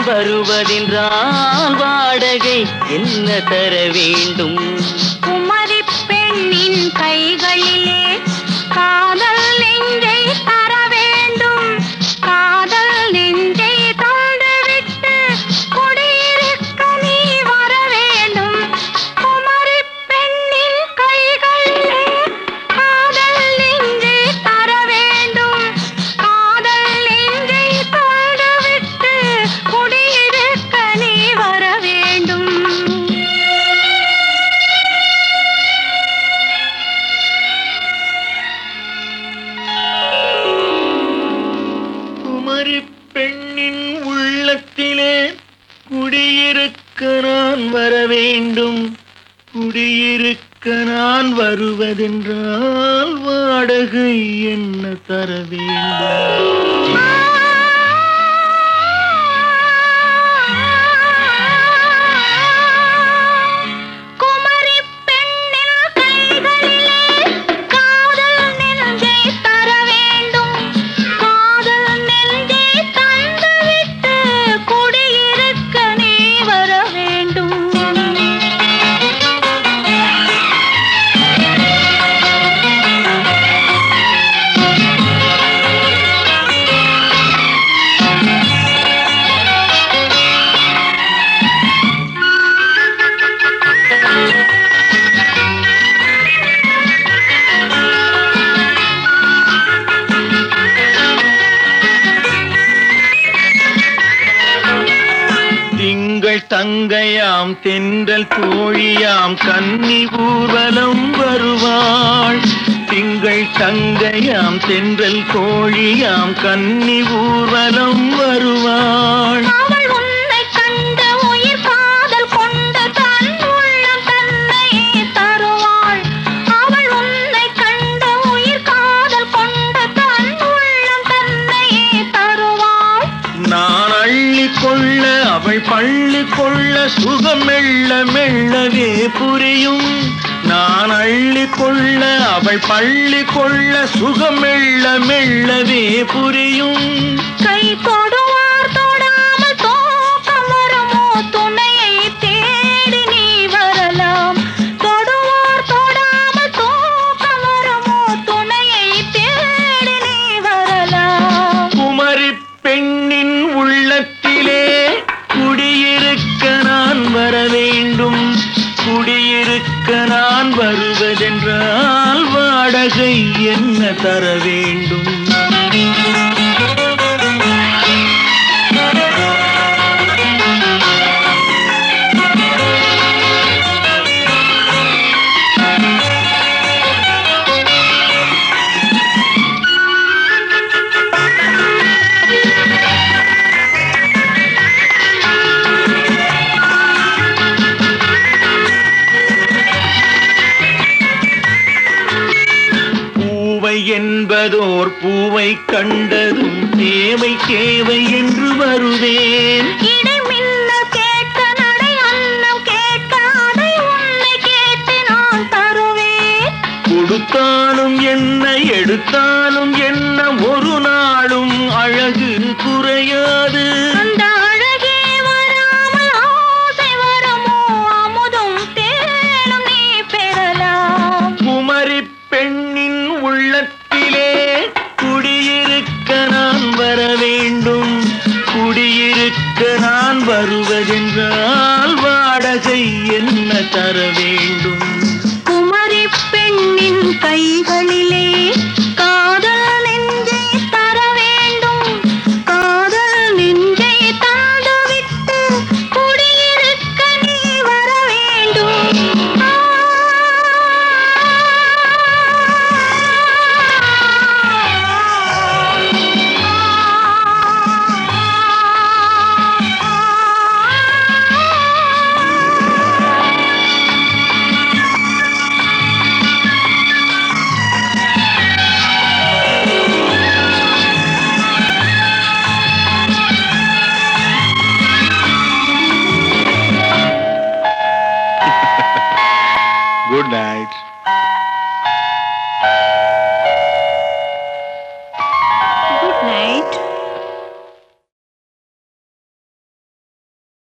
வருவதென்றால் வாடகை என்ன தர வேண்டும் குமரி பெண்ணின் கைகளிலே காதல் நெஞ்சை தர வேண்டும் காதல் நெஞ்சை தந்துவிட்டு குடியிருக்க நீ வர வேண்டும் குமரி பெண்ணின் கைகளிலே காதல் நெஞ்சை தர வேண்டும் காதல் நெஞ்சை தந்துவிட்டு குடியிருக்க நீ வர வேண்டும் குமரி பெண்ணின் உள்ளத்திலே குடியிருக்க நான் வர வேண்டும் குடியிருக்க நான் வருவதென்றால் வாடகை என்ன தர வேண்டும் குமரி பெண்ணின் கைகளிலே காதல் நெஞ்சை தர வேண்டும் காதல் நெஞ்சை தந்துவிட்டு குடியிருக்க நீ வர வேண்டும் திங்கள் தங்கையாம் தென்றல் தோழியாம் கன்னி ஊர்வலம் வருவாள் திங்கள் தங்கையாம் தென்றல் தோழியாம் கன்னி ஊர்வலம் வருவாள் அவள் உன்னை கண்டு உயிர் காதல் கொண்டு தன் உள்ளம் தன்னையே தருவாள் அவள் உன்னை கண்டு உயிர் காதல் கொண்டு தன் உள்ளம் தன்னையே தருவாள் நான் அள்ளி கொள்ள அவள் பள்ளி கொள்ள சுகம் மெல்ல மெல்லவே புரியும் நான் அள்ளி கொள்ள அவள் பள்ளி கொள்ள சுகம் மெல்ல மெல்லவே புரியும் கை தொடுவார் தொடாமல் தூக்கம் வருமோ துணையை தேடி நீ வரலாம் தொடுவார் தொடாமல் தூக்கம் வருமோ துணையை தேடி நீ வரலாம் குமரி பெண்ணின் உள்ளத்திலே குடியிருக்க நான் வர வேண்டும் குடியிருக்க நான் வருவதென்றால் வாடகை என்ன தர வேண்டும் பூவை என்பதோர் பூவை கண்டதும் தேவை தேவை என்று வருவேன் இடைமின்னல் கேட்க நடை அன்னம் கேட்க அதை உன்னை கேட்டு நான் தருவேன் கொடுத்தாலும் என்ன எடுத்தாலும் என்ன ஒரு நாளும் அழகு குறையாது அந்த அழகே வராமல் ஆசை வருமோ அமுதும் தேனும் நீ பெறலாம் குமரி பெண்ணின் உள்ளத்திலே குடியிருக்க நான் வர வேண்டும் குடியிருக்க நான் வருவதென்றால் வாடகை என்ன தர வேண்டும் குமரி பெண்ணின் கைகளிலே காதல் நெஞ்சை தர வேண்டும் காதல் நெஞ்சை தந்துவிட்டு குடியிருக்க நீ வர வேண்டும் Good night.